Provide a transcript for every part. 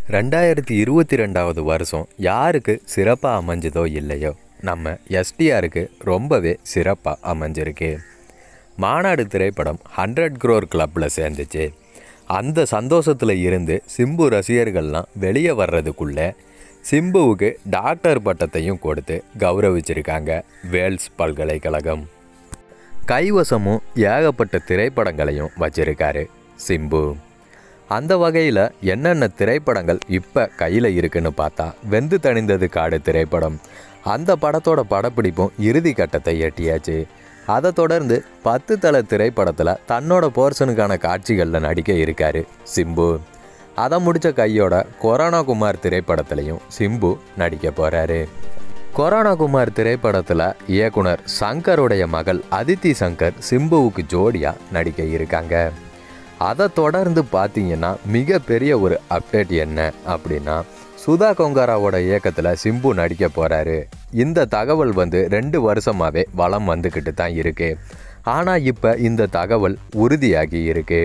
ரெண்டாயிரத்தி இருபத்தி ரெண்டாவது வருஷம் யாருக்கு சிறப்பாக அமைஞ்சதோ இல்லையோ நம்ம எஸ்டிஆருக்கு ரொம்பவே சிறப்பாக அமைஞ்சிருக்கு மாநாடு திரைப்படம் ஹண்ட்ரட் குரோர் கிளப்பில் சேர்ந்துச்சு அந்த சந்தோஷத்தில் இருந்து சிம்பு ரசிகர்கள்லாம் வெளியே வர்றதுக்குள்ளே சிம்புவுக்கு டாக்டர் பட்டத்தையும் கொடுத்து கௌரவிச்சிருக்காங்க வேல்ஸ் பல்கலைக்கழகம் கைவசமும் ஏகப்பட்ட திரைப்படங்களையும் வச்சிருக்காரு சிம்பு அந்த வகையில் என்னென்ன திரைப்படங்கள் இப்போ கையில் இருக்குன்னு பார்த்தா வெந்து தணிந்தது காடு திரைப்படம் அந்த படத்தோட படப்பிடிப்பும் இறுதி கட்டத்தை எட்டியாச்சு அதை தொடர்ந்து பத்து தலை திரைப்படத்தில் தன்னோட போர்ஷனுக்கான காட்சிகளில் நடிக்க இருக்காரு சிம்பு அதை முடித்த கையோட கொரோனா குமார் திரைப்படத்துலையும் சிம்பு நடிக்க போகிறாரு கொரோனா குமார் திரைப்படத்தில் இயக்குனர் சங்கருடைய மகள் அதித்தி சங்கர் சிம்புவுக்கு ஜோடியாக நடிக்க இருக்காங்க அதை தொடர்ந்து பார்த்தீங்கன்னா மிகப்பெரிய ஒரு அப்டேட் என்ன அப்படின்னா சுதா கொங்காராவோட இயக்கத்தில் சிம்பு நடிக்க போகிறாரு இந்த தகவல் வந்து ரெண்டு வருஷமாகவே வளம் வந்துக்கிட்டு தான் இருக்கு ஆனால் இப்போ இந்த தகவல் உறுதியாகி இருக்கு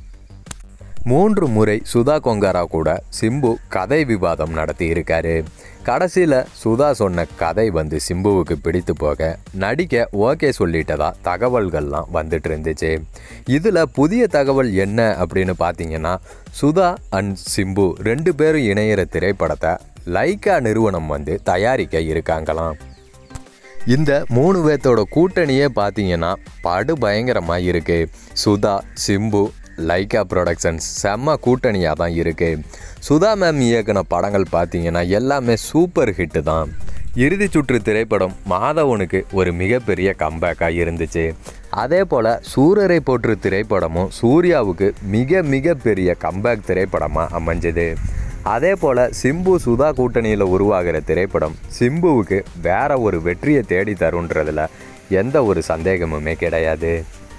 மூன்று முறை சுதா கொங்காரா கூட சிம்பு கதை விவாதம் நடத்தி இருக்காரு கடைசியில் சுதா சொன்ன கதை வந்து சிம்புவுக்கு பிடித்து போக நடிக்க ஓகே சொல்லிட்டதா தகவல்கள்லாம் வந்துட்டு இருந்துச்சு இதில் புதிய தகவல் என்ன அப்படின்னு பார்த்தீங்கன்னா சுதா அண்ட் சிம்பு ரெண்டு பேரும் இணையிற திரைப்படத்தை லைக்கா நிறுவனம் வந்து தயாரிக்க இருக்காங்களாம் இந்த மூணு பேர்த்தோட கூட்டணியே பார்த்தீங்கன்னா படு பயங்கரமாக இருக்கு சுதா சிம்பு லைக்கா ப்ரொடக்ஷன்ஸ் செம்ம கூட்டணியாக தான் இருக்குது சுதா மேம் இயக்குன படங்கள் பார்த்தீங்கன்னா எல்லாமே சூப்பர் ஹிட்டு தான் இறுதி சுற்று திரைப்படம் மாதவனுக்கு ஒரு மிகப்பெரிய கம்பேக்காக இருந்துச்சு அதே போல் சூரரை போற்று திரைப்படமும் சூர்யாவுக்கு மிக மிக பெரிய கம்பேக் திரைப்படமாக அமைஞ்சது அதே போல் சிம்பு சுதா கூட்டணியில் உருவாகிற திரைப்படம் சிம்புவுக்கு வேற ஒரு வெற்றியை தேடி தருன்றதுல எந்த ஒரு சந்தேகமுமே கிடையாது